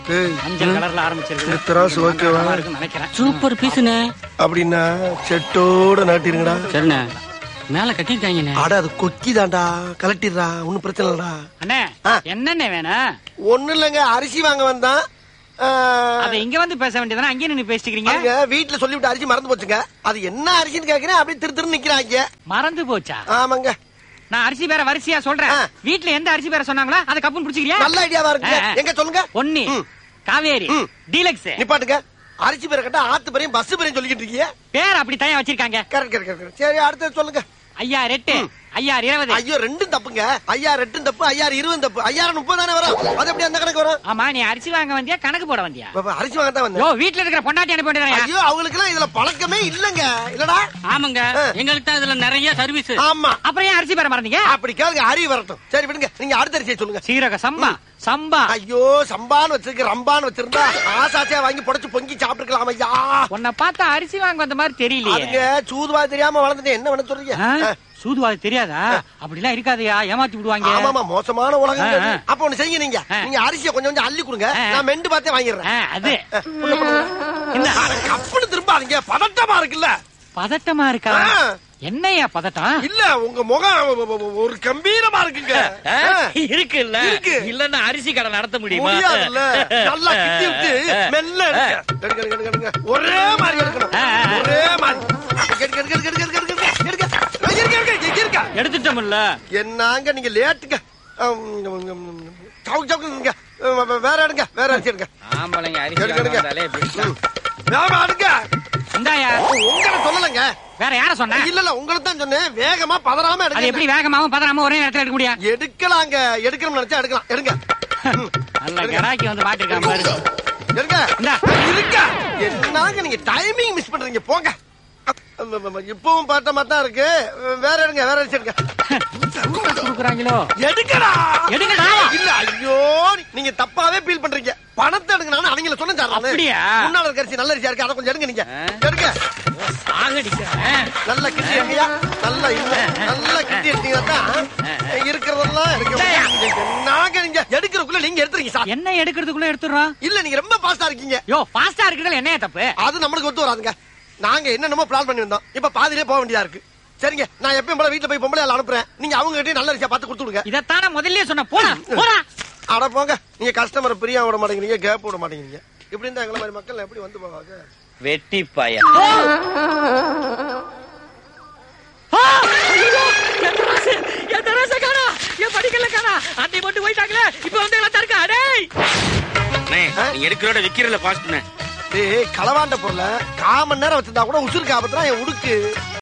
டேய், மஞ்சள் கலர்ல ஆரம்பிச்சிருக்கு இந்த திராசு ஓகேவா? நல்லா இருக்குன்னு நினைக்கிறேன் சூப்பர் பீஸ்ண்ணே அப்படின்னா செட்டோட நாட்டிருங்கடா சரிண்ணே மேல கட்டிருக்காங்கண்ணே அட அது கொக்கி தான்டா கலட்டிடுறா ஒன்னும் பிரச்சனை இல்லடா அண்ணே ஆ. என்னண்ணே வேணும் ஒண்ணு இல்லைங்க அரிசி வாங்க வந்தான் ஆ, அத இங்க வந்து பேச வேண்டியதானே அங்கேயே நின்னு பேசிக்கிறீங்க அவங்க வீட்டுல சொல்லிவிட்டு அரிசி மறந்து போச்சுங்க அது என்ன அரிசின்னு கேக்குறேன் அப்படியே திரு திரு நிக்கிறாங்க மறந்து போச்சா ஆமாங்க நான் அரிசி பேர வரிசையா சொல்றேன் ஆ. வீட்ல எந்த அரிசி பேர சொன்னாங்களோ அதை கப்புன்னு புடிச்சுக்கிறியா நல்ல ஐடியாவா இருக்குங்க ஆ, ஆ. எங்க சொல்லுங்க ஒன்னு ம். காவேரி ம். டீலக்ஸ் நிப்பாட்டுங்க அரிசி பேரை கட்ட ஆத்து பேரையும் பஸ் பேரையும் சொல்லிக்கிட்டு இருக்கீங்க பேர் அப்படி தயா வச்சிருக்காங்க கரெக்ட் கரெக்ட் கரெக்ட் சரி அடுத்து சொல்லுங்க ஐயா ரெட்டு ஐயா இருபது ஐயோ ரெண்டும் தப்புங்க ஐயா ரெண்டும் தப்பு ஐயா இருபதும் தப்பு ஐயாயிரம் முப்பது தானே வரும் அது எப்படி அந்த கணக்கு வரும் ஆமா நீ அரிசி வாங்க வந்தியா கணக்கு போட வந்தியா பாப்பா, அரிசி வாங்க தான் யோ வந்தேன் வீட்ல இருக்கிற பொண்டாட்டி அனுப்ப வேண்டியதாயா ஐயோ அவங்களுக்கு எல்லாம் இதுல பழக்கமே இல்லங்க இல்லடா ஆமாங்க ஆ. எங்களுக்கு தான் இதுல நிறைய சர்வீஸ் ஆமா அப்புறம் ஏன் அரிசி பேர மறந்தீங்க அப்படி கேளுங்க அறிவு வரட்டும் சரி விடுங்க நீங்க அடுத்த அரிசியை சொல்லுங்க சீரக சம்பா சம்பா ஐயோ சம்பான்னு வச்சிருக்க ரம்பான்னு வச்சிருந்தா ஆசாசியா வாங்கி புடைச்சு பொங்கி சாப்பிட்டுக்கலாம் ஐயா உன்னை பார்த்தா அரிசி வாங்க வந்த மாதிரி தெரியலையே அதுங்க சூதுவா தெரியாம வளர்ந்துட்டேன் என்ன பண்ண சொல்றீங்க ஆ? சூதுவாது தெரியாதா அப்படிலாம் இருக்காதயா ஏமாத்தி விடுவாங்க ஆமாமா மோசமான உலகம் ஆ, ஆ. அப்ப ஒண்ணு செய்யுங்க நீங்க ஆ. நீங்க அரிசியை கொஞ்சம் கொஞ்சம் அள்ளி கொடுங்க ஆ. நான் மெண்டு பார்த்தே வாங்கிடுறேன் ஆ, அது உள்ள போடுங்க. என்ன அட, கப்புன்னு திரும்பாதீங்க பதட்டமா இருக்குல்ல பதட்டமா இருக்கா ஆ. என்னையா பதட்டம் இல்ல உங்க முகம் ஒரு கம்பீரமா இருக்குங்க ஆ. இருக்குல்ல இருக்கு. இல்லன்னா அரிசி கடை நடத்த முடியுமா முடியாதுல்ல நல்லா கிட்டி விட்டு மெல்ல எடுங்க. எடுங்க, எடுங்க, எடுங்க, எடுங்க. ஒரே மாதிரி எடுக்கணும் ஆ, ஆ, ஆ. ஒரே மாதிரி எடுங்க, எடுங்க, எடுங்க, எடுங்க, எடுங்க, எடுங்க, எடுங்க. ஆ, இருங்க, இருங்க, இங்க இருக்க. எடுத்துட்டோம்ல என்னங்க நீங்க லேட்டுங்க ஆம், சவுக்கு சவுக்கு நீங்க வே- வேற எடுங்க வேற அரிசி எடுங்க ஆம்பளைங்க எடுங்க, எடுங்க. ம். வேகமா எடுங்க இந்தாயா உங்களை சொல்லலைங்க வேற யார சொன்ன இல்ல இல்ல உங்களை தான் சொன்னேன் வேகமா பதறாம அது எடுங்க எப்படி வேகமாவும் பதறாம ஒரே நேரத்துல எடுக்க முடியும் எடுக்கலாங்க எடுக்கணும்னு நினைச்சா எடுக்கலாம் எடுங்க ம். நல்ல கடாக்கி வந்து மாட்டிருக்கான் பாரு எடுங்க இந்தா. இருக்க என்னங்க நீங்க டைமிங் மிஸ் பண்றீங்க போங்க இப்பவும் பாட்ட மாதிரி தான் இருக்கு வேற எடுங்க வேற அரிசி எடுங்க குடுக்குறாங்களோ எடுக்கடா எடுங்கடா. இல்ல ஐயோ நீங்க தப்பாவே ஃபீல் பண்றீங்க பணத்தை எடுங்க நான் அவங்கள சொன்னேன் சார் நானு. அப்படியா? முன்னால இருக்க அரிசி நல்ல அரிசியா இருக்கு அதை கொஞ்சம் எடுங்க நீங்க எடுங்க சாகடிக்கிறேன் நல்லா கிட்டி எடுங்கயா நல்லா இல்ல நல்லா கிட்டி எடுத்தீங்கன்னா தான் இருக்கிறதெல்லாம் இருக்கு நாங்க நீங்க எடுக்கிறதுக்குள்ள நீங்க எடுத்துறீங்க சார் என்ன எடுக்கிறதுக்குள்ள எடுத்துறோம் இல்ல நீங்க ரொம்ப ஃபாஸ்டா இருக்கீங்க யோ ஃபாஸ்டா இருக்கிறதுல என்னையா தப்பு அது நம்மளுக்கு ஒத்து வராதுங்க நாங்க என்னென்னமோ பிளான் பண்ணி வந்தோம் இப்ப பாதியிலே போக வேண்டியதா இருக்கு சரிங்க நான் எப்பயும் போல வீட்டுல போய் பொம்பளை ஆள் அனுப்புறேன் நீங்க அவங்க கிட்டே நல்ல அரிசியா பார்த்து கொடுத்து விடுங்க இதத்தானே முதல்லயே சொன்ன போடா போடா அட போங்க நீங்க கஸ்டமர் பிரியா விட மாட்டேங்கிறீங்க கேப் விட மாட்டேங்கிறீங்க இப்படி இருந்தா எங்களை மாதிரி மக்கள் எப்படி வந்து போவாங்க வெட்டி பைய ஆ! ஐயோ! என் தராசு! என் தராசை காணா! என் படிக்கல்ல காணா! அன்னை மட்டும் போயிட்டாங்களே! இப்ப வந்து எல்லாம் தருக்கா? டேய்! நீ எடுக்கிறோட விக்கிறதுல பாஸ்ட்னே டேய் களவாண்ட பொருளை காமன் நேரம் வச்சிருந்தா கூட உசுருக்கு ஆபத்துனா என் உடுக்கு